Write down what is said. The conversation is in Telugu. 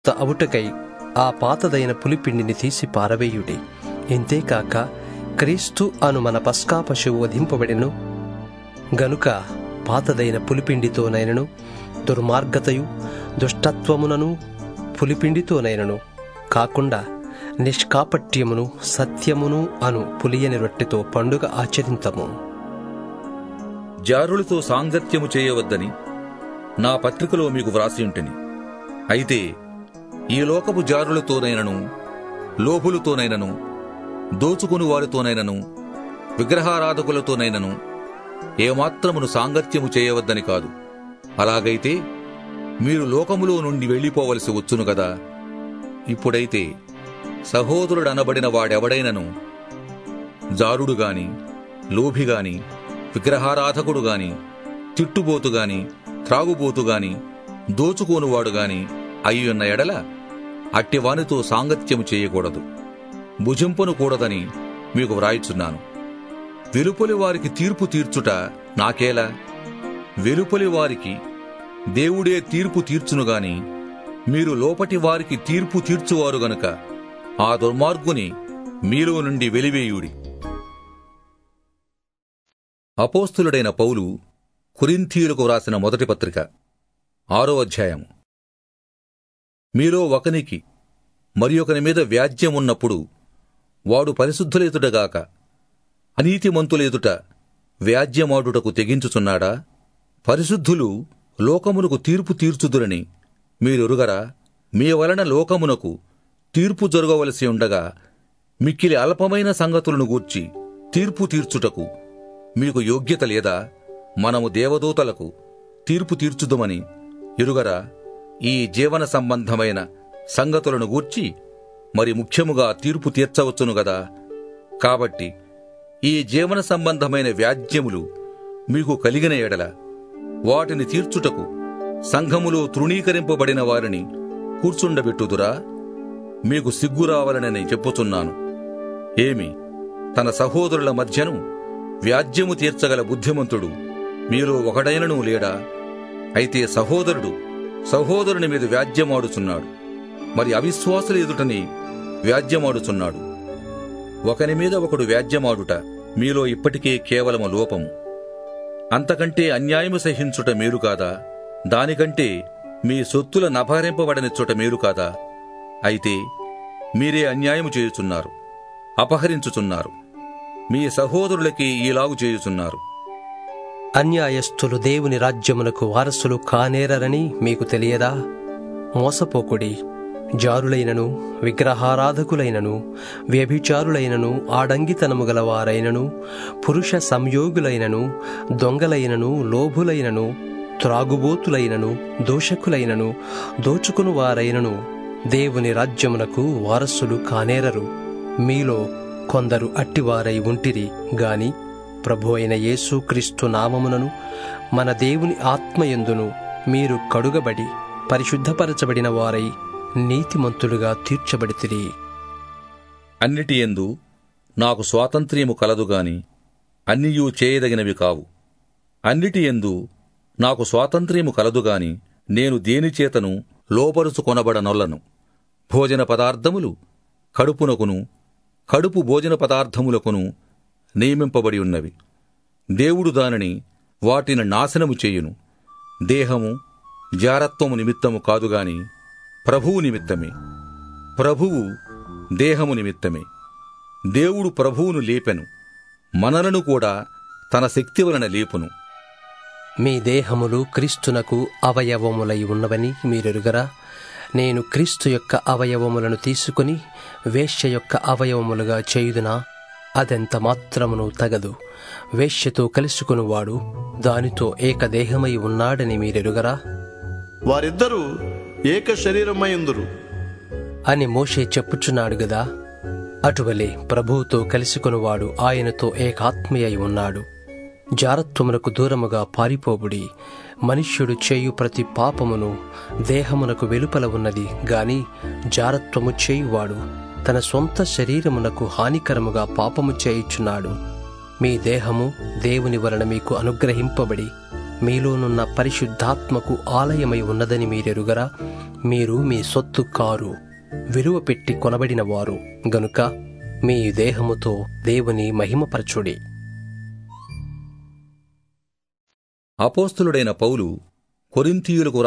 త అవుటకై ఆ పాతదైన పులిపిండిని తీసి పారవేయుడి ఇంతేకాక క్రీస్తు అను మన పస్కా పశువు వధింపబడెను గనుక పాతదైన పులిపిండితోనైనను దుర్మార్గతయు దుష్టత్వమునను పులిపిండితోనైనను కాకుండా నిష్కాపట్యమును సత్యమును అను పులియని రొట్టెతో పండుగ ఆచరింతము జారులతో సాంగత్యము చేయవద్దని నా పత్రికలో మీకు వ్రాసి ఉంటిని అయితే ఈ లోకపు జారులతోనైనను లోభులతోనైనను దోచుకుని వారితోనైనను విగ్రహారాధకులతోనైనను ఏమాత్రమును సాంగత్యము చేయవద్దని కాదు అలాగైతే మీరు లోకములో నుండి వెళ్ళిపోవలసి వచ్చును కదా ఇప్పుడైతే సహోదరుడనబడిన వాడెవడైనను జారుడు గాని లోభి గాని విగ్రహారాధకుడు గాని తిట్టుబోతు గాని త్రాగుబోతు గాని దోచుకోనువాడు గాని అయ్యున్న ఎడల అట్టివానితో సాంగత్యము చేయకూడదు భుజింపను కూడదని మీకు వ్రాయిచున్నాను వెలుపలి వారికి తీర్పు తీర్చుట నాకేలా వెలుపలి వారికి దేవుడే తీర్పు తీర్చును గాని మీరు లోపటి వారికి తీర్పు తీర్చువారు గనుక ఆ దుర్మార్గుని మీలో నుండి వెలివేయుడి అపోస్తులుడైన పౌలు కురింథీయులకు వ్రాసిన మొదటి పత్రిక ఆరో అధ్యాయం మీలో ఒకనికి మరి ఒకని మీద వ్యాజ్యమున్నప్పుడు వాడు పరిశుద్ధులేతుడగాక అనీతిమంతులేదుట వ్యాజ్యమాడుటకు తెగించుచున్నాడా పరిశుద్ధులు లోకమునకు తీర్పు తీర్చుదురని మీరెరుగరా మీ వలన లోకమునకు తీర్పు జరగవలసి ఉండగా మిక్కిలి అల్పమైన సంగతులను గూర్చి తీర్పు తీర్చుటకు మీకు యోగ్యత లేదా మనము దేవదూతలకు తీర్పు తీర్చుదుమని ఎరుగరా ఈ జీవన సంబంధమైన సంగతులను గూర్చి మరి ముఖ్యముగా తీర్పు తీర్చవచ్చును గదా కాబట్టి ఈ జీవన సంబంధమైన వ్యాజ్యములు మీకు కలిగిన ఎడల వాటిని తీర్చుటకు సంఘములో తృణీకరింపబడిన వారిని కూర్చుండబెట్టుదురా మీకు సిగ్గు రావాలనని చెప్పుచున్నాను ఏమి తన సహోదరుల మధ్యను వ్యాజ్యము తీర్చగల బుద్ధిమంతుడు మీలో ఒకడైనను లేడా అయితే సహోదరుడు సహోదరుని మీద వ్యాజ్యమాడుచున్నాడు మరి అవిశ్వాసుల ఎదుటని వ్యాజ్యమాడుచున్నాడు ఒకని మీద ఒకడు వ్యాజ్యమాడుట మీలో ఇప్పటికే కేవలము లోపము అంతకంటే అన్యాయము సహించుట మేలు కాదా దానికంటే మీ సొత్తుల నభారింపబడనిచ్చుట మేలు కాదా అయితే మీరే అన్యాయము చేయుచున్నారు అపహరించుచున్నారు మీ సహోదరులకి ఈలాగు చేయుచున్నారు అన్యాయస్థులు దేవుని రాజ్యమునకు వారసులు కానేరరని మీకు తెలియదా మోసపోకుడి జారులైనను విగ్రహారాధకులైనను వ్యభిచారులైనను ఆడంగితనము గలవారైనను పురుష సంయోగులైనను దొంగలైనను లోభులైనను త్రాగుబోతులైనను దోషకులైనను దోచుకుని వారైనను దేవుని రాజ్యమునకు వారసులు కానేరరు మీలో కొందరు అట్టివారై ఉంటిరి గాని ప్రభు అయిన యేసుక్రీస్తు నామమునను మన దేవుని ఆత్మయందును మీరు కడుగబడి పరిశుద్ధపరచబడిన వారై నీతిమంతులుగా తీర్చబడితిరి అన్నిటి ఎందు నాకు స్వాతంత్ర్యము కలదు గాని అన్నియూ చేయదగినవి కావు అన్నిటి ఎందు నాకు స్వాతంత్ర్యము కలదు గాని నేను దేనిచేతను లోపరుచుకొనబడనొల్లను భోజన పదార్థములు కడుపునకును కడుపు భోజన పదార్థములకును నియమింపబడి ఉన్నవి దేవుడు దానిని వాటిని నాశనము చేయును దేహము జారత్వము నిమిత్తము కాదుగాని ప్రభువు నిమిత్తమే ప్రభువు దేహము నిమిత్తమే దేవుడు ప్రభువును లేపెను మనలను కూడా తన శక్తి వలన లేపును మీ దేహములు క్రీస్తునకు అవయవములై ఉన్నవని మీరెరుగరా నేను క్రీస్తు యొక్క అవయవములను తీసుకుని వేశ్య యొక్క అవయవములుగా చేయుదునా అదెంత మాత్రమును తగదు వేశ్యతో కలుసుకునివాడు దానితో ఏకదేహమై ఉన్నాడని మీరెరుగరా వారిద్దరూ ఏక శరీరమయందురు అని మోషే చెప్పుచున్నాడు గదా అటువలే ప్రభువుతో కలుసుకునివాడు ఆయనతో ఏకాత్మయ్య ఉన్నాడు జారత్వమునకు దూరముగా పారిపోబుడి మనుష్యుడు చేయు ప్రతి పాపమును దేహమునకు వెలుపల ఉన్నది గాని జారత్వము చేయువాడు తన సొంత శరీరమునకు హానికరముగా పాపము చేయుచున్నాడు మీ దేహము దేవుని వలన మీకు అనుగ్రహింపబడి మీలోనున్న పరిశుద్ధాత్మకు ఆలయమై ఉన్నదని మీరెరుగరా మీరు మీ సొత్తు కారు విలువ పెట్టి కొనబడిన వారు గనుక మీ దేహముతో దేవుని మహిమపరచుడి అపోస్తులుడైన పౌలు కొరింథీయులకు